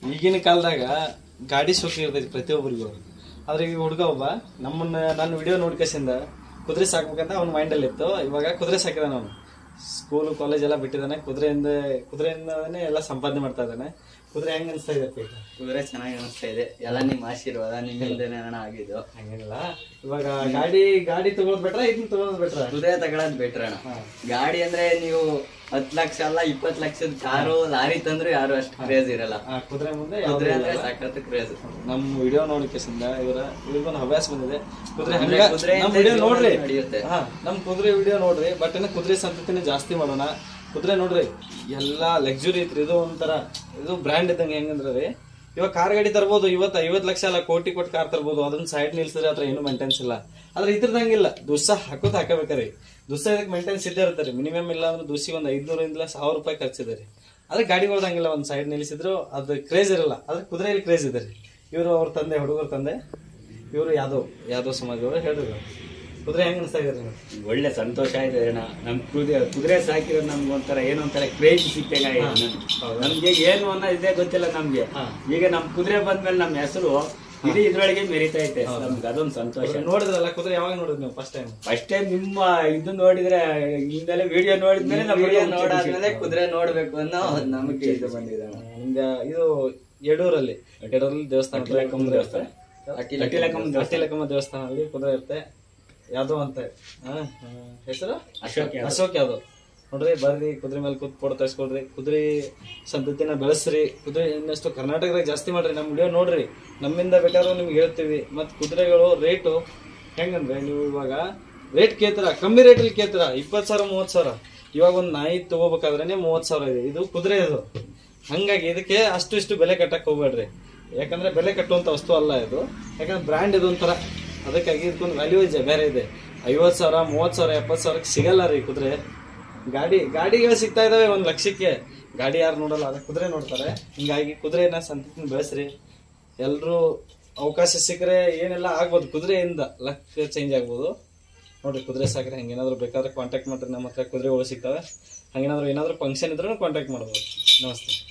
ಈಗಿನ ಕಾಲದಾಗ ಗಾಡಿ ಶೋಕ ಇರ್ತೈತಿ ಪ್ರತಿಯೊಬ್ಬರಿಗೂ ಆದ್ರೆ ಈಗ ಹುಡುಗ ಒಬ್ಬ ನಮ್ಮನ್ನ ನನ್ನ ವಿಡಿಯೋ ನೋಡ್ಕಸಿಂದ ಕುದುರೆ ಸಾಕ್ಬೇಕಂತ ಅವ್ನ ಮೈಂಡಲ್ಲಿ ಇತ್ತು ಇವಾಗ ಕುದುರೆ ಸಾಕಿದಾನ ಅವನು ಸ್ಕೂಲ್ ಕಾಲೇಜ್ ಎಲ್ಲ ಬಿಟ್ಟಿದ್ದಾನೆ ಕುದುರೆಯಿಂದ ಕುದುರೆಯಿಂದನೇ ಎಲ್ಲ ಸಂಪಾದನೆ ಮಾಡ್ತಾ ಇದ್ದಾನೆ ಕುದುರೆ ಹೆಂಗ್ ಅನಿಸ್ತಾ ಇದೆ ಅಪ್ಪ ಈಗ ಕುದುರೆ ಚೆನ್ನಾಗಿ ಅನಿಸ್ತಾ ಇದೆ ಎಲ್ಲ ನಿಮ್ಮ ಆಶೀರ್ವಾದ ನಿಮ್ಮಿಂದನೇ ಅಣ್ಣ ಆಗಿದ್ದು ಹಂಗೇನಿಲ್ಲ ಇವಾಗ ಗಾಡಿ ಗಾಡಿ ತಗೊಳೋದ್ ಬೆಟ್ರ ಇದನ್ನ ತಗೊಳೋದ್ ಬೆಟ್ರ ಕುದುರೆ ತಗೊಳೋದ್ ಬೆಟ್ರ್ ಅಣ್ಣ ಗಾಡಿ ಅಂದ್ರೆ ನೀವು ಹತ್ ಲಕ್ಷ ಅಲ್ಲ ಇಪ್ಪತ್ ಲಕ್ಷದ ಕಾರು ಲಾರಿ ತಂದ್ರು ಯಾರು ಅಷ್ಟು ಕ್ರೇಜ್ ಇರಲ್ಲ ಆ ಕುದುರೆ ಮುಂದೆ ಕುದುರೆ ಯಾವ್ದು ಅಂದ್ರೆ ಇಲ್ಲ. ಸಖತ್ ಕ್ರೇಜ್ ನಮ್ ವಿಡಿಯೋ ನೋಡಿಕೆಸಿಂದ ಇವರ ಇವ್ರಿಗೊಂದು ಹವ್ಯಾಸ ಬಂದಿದೆ ಕುದುರೆ ಅಂದ್ರೆ ಹಂಗ- ಕುದುರೆ ನಮ್ ಇಂದ ವಿಡಿಯೋ ಜೀವನ ನೋಡ್ರಿ ನಡೆಯುತ್ತೆ. ಹಾ ನಮ್ ಕುದುರೆ ವಿಡಿಯೋ ನೋಡ್ರಿ ಬಟ್ ಇನ್ನ ಕುದುರೆ ಸಂತತಿನ ಜಾಸ್ತಿ ಮಾಡೋಣ ಕುದುರೆ ನೋಡ್ರಿ ಎಲ್ಲಾ ಲಕ್ಸುರಿ ಐತ್ರಿ ಇದು ಒಂಥರ ಇದು ಬ್ರ್ಯಾಂಡ್ ಇದ್ದಂಗೆ ಹೆಂಗಂದ್ರೆ ರೀ ಇವಾಗ ಕಾರ್ ಗಾಡಿ ತರ್ಬೋದು ಇವತ್ತು ಐವತ್ ಲಕ್ಷ ಅಲ್ಲ ಕೋಟಿ ಕೊಟ್ಟು ಕಾರ್ ತರ್ಬೋದು ಅದನ್ನ ಸೈಡ್ ನಿಲ್ಸಿದ್ರೆ ಅದ್ರ ಏನು ಮೇಂಟೆನ್ಸ್ ಇಲ್ಲ ಆದ್ರೆ ಇದ್ರದಂಗಿಲ್ಲ ದುಸ್ಸ ಹಾಕೋತ್ ಹಾಕಬೇಕ್ರಿ ದುಸ್ಸ ಇದಕ್ಕೆ ಮೇಂಟೆನ್ಸ್ ಇದ್ದೇ ಇರ್ತಾರೆ ಮಿನಿಮಮ್ ಇಲ್ಲ ಅಂದ್ರೆ ದುಸ್ಸಿಗೆ ಒಂದು ಐದ್ನೂರಿಂದ ಸಾವಿರ ರೂಪಾಯಿ ಖರ್ಚಿದೆ ರೀ ಆದ್ರೆ ಗಾಡಿಗಳ್ದಂಗಿಲ್ಲ ಒಂದ್ ಸೈಡ್ ನಿಲ್ಲಿಸಿದ್ರು ಅದು ಕ್ರೇಜ್ ಇರಲ್ಲ ಆದ್ರೆ ಕುದುರೆಯಲ್ಲಿ ಕ್ರೇಜ್ ಇದೆ ರೀ ಇವರು ಅವ್ರ ತಂದೆ ಹುಡುಗರ ತಂದೆ ಇವರು ಯಾದವ್ ಯಾದವ್ ಸಮಾಜದವರು ಹೇಳಿದ್ರು ಕುದುರೆ ಹೆಂಗ್ ಅನಿಸ್ತಾ ಇದ್ದಾರೆ ನಿಮ್ಗೆ ಒಳ್ಳೆ ಸಂತೋಷ ಇದೆ ಅಣ್ಣ ನಮ್ ಕುದುರೆ ಕುದುರೆ ಸಾಕಿರೋದು ನಮ್ಗೆ ಒಂಥರ ಏನೋ ಒಂಥರ ಕ್ರೇಜ್ ಸಿಕ್ಕಾಗ ನಮ್ಗೆ ಏನು ಅನ್ನೋ ಇದೇ ಗೊತ್ತಿಲ್ಲ ನಮ್ಗೆ ಹಾ. ಈಗ ನಮ್ ಕುದುರೆ ಬಂದ್ಮೇಲೆ ನಮ್ಮ ಹೆಸರು ಇಡೀ ಇದ್ರೊಳಗೆ ಮೆರಿತಾ ಐತೆ ನಮ್ಗೆ ಅದೊಂದು ಸಂತೋಷ ನೋಡಿದ್ರಲ್ಲ ಕುದುರೆ ಯಾವಾಗ ನೋಡಿದ್ರಿ ನೀವು ಫಸ್ಟ್ ಟೈಮ್ ಫಸ್ಟ್ ಟೈಮ್ ನಿಮ್ಮ ಇದು ನೋಡಿದ್ರೆ ಹಿಂದೆಲ್ಲ ವಿಡಿಯೋ ನೋಡಿದ್ಮೇಲೆ ನಮ್ಗೆ ವಿಡಿಯೋ ಒಂದು ನೋಡಾದ್ಮೇಲೆ ಕುದುರೆ ನೋಡ್ಬೇಕು ಅನ್ನೋ ಒಂದ್ ನಂಬಿಕೆ ಇದು ಬಂದಿದೆ ಅಣ್ಣ. ನಿಮ್ಗೆ ಇದು ಯಡೂರಲ್ಲಿ ಯಡೂರಲ್ಲಿ ದೇವಸ್ಥಾನ ಹತ್ರ ಅಟ್ಟಿಲಕ್ಕಮ್ಮ ದೇವಸ್ಥಾನ. ಅಟ್ಟಿಲ ಅಟ್ಟಿಲಕ್ಕಮ್ಮ ದೇವಸ್ಥಾನ. ಅಟ್ಟಿಲಕ್ಕಮ್ಮ ದೇವಸ್ಥಾನದಲ್ಲಿ ಕುದುರೆ ಇರುತ್ತೆ ಯಾದವ್ ಅಂತ ಹಾ, ಹಾ. ಹೆಸರು ಅಶೋಕ್ ಯಾದವ್. ಅಶೋಕ್ ಯಾದವ್ ನೋಡ್ರಿ ಬರ್ರಿ ಕುದುರೆ ಮೇಲೆ ಕೂತ್ ಫೋಟೋ ತರಿಸ್ಕೊಡ್ರಿ ಕುದುರೆ ಸಂತತಿನ ಬೆಳೆಸ್ರಿ ಕುದುರೆ ಇನ್ನಷ್ಟು ಕರ್ನಾಟಕದಾಗ ಜಾಸ್ತಿ ಮಾಡ್ರಿ ನಮ್ಮ ವಿಡಿಯೋ ನೋಡ್ರಿ ನಮ್ಮಿಂದ ಬೇಕಾದ್ರೂ ನಿಮ್ಗೆ ಹೇಳ್ತೀವಿ ಮತ್ತು ಕುದುರೆಗಳು ರೇಟು ಹೆಂಗಂದ್ರೆ ನೀವು ಇವಾಗ ರೇಟ್ ಕೇಳ್ತೀರ ಕಮ್ಮಿ ರೇಟಲ್ಲಿ ಕೇಳ್ತೀರ ಇಪ್ಪತ್ತು ಸಾವಿರ ಮೂವತ್ತು ಸಾವಿರ ಇವಾಗ ಒಂದು ನಾಯಿ ತಗೋಬೇಕಾದ್ರೆ ಮೂವತ್ತು ಸಾವಿರ ಇದೆ ಇದು ಕುದುರೆ ಇದು ಹಂಗಾಗಿ ಇದಕ್ಕೆ ಅಷ್ಟು ಇಷ್ಟು ಬೆಲೆ ಕಟ್ಟಕ್ಕೆ ಹೋಗ್ಬೇಡ್ರಿ ಯಾಕಂದ್ರೆ ಬೆಲೆ ಕಟ್ಟುವಂಥ ವಸ್ತು ಅಲ್ಲ ಇದು ಯಾಕಂದ್ರೆ ಬ್ರ್ಯಾಂಡ್ ಇದು ಒಂಥರ ಅದಕ್ಕಾಗಿ ಇದಕ್ಕೊಂದು ವ್ಯಾಲ್ಯೂ ಇದೆ ಬೇರೆ ಇದೆ ಐವತ್ತು ಸಾವಿರ ಮೂವತ್ತು ಸಾವಿರ ಎಪ್ಪತ್ತು ಸಾವಿರಕ್ಕೆ ಸಿಗಲ್ಲ ರೀ ಕುದುರೆ ಗಾಡಿ ಗಾಡಿಗಳು ಸಿಗ್ತಾ ಇದಾವೆ ಒಂದು ಲಕ್ಷಕ್ಕೆ ಗಾಡಿ ಯಾರು ನೋಡಲ್ಲ ಅದ ಕುದುರೆ ನೋಡ್ತಾರೆ ಹಿಂಗಾಗಿ ಕುದುರೆನ ಸಂತತಿನ ಬೆಳೆಸ್ರಿ ಎಲ್ಲರೂ ಅವಕಾಶ ಸಿಕ್ಕರೆ ಏನೆಲ್ಲ ಆಗ್ಬೋದು ಕುದುರೆಯಿಂದ ಲಕ್ ಚೇಂಜ್ ಆಗ್ಬೋದು ನೋಡ್ರಿ ಕುದುರೆ ಸಾಕ್ರೆ ಹಂಗೇನಾದ್ರು ಬೇಕಾದ್ರೆ ಕಾಂಟ್ಯಾಕ್ಟ್ ಮಾಡ್ರಿ ನಮ್ಮ ಹತ್ರ ಕುದುರೆಗಳು ಸಿಗ್ತವೆ ಹಂಗೇನಾದ್ರು ಏನಾದ್ರು ಫಂಕ್ಷನ್ ಇದ್ರೂ ಕಾಂಟ್ಯಾಕ್ಟ್ ಮಾಡ್ಬೋದು ನಮಸ್ತೆ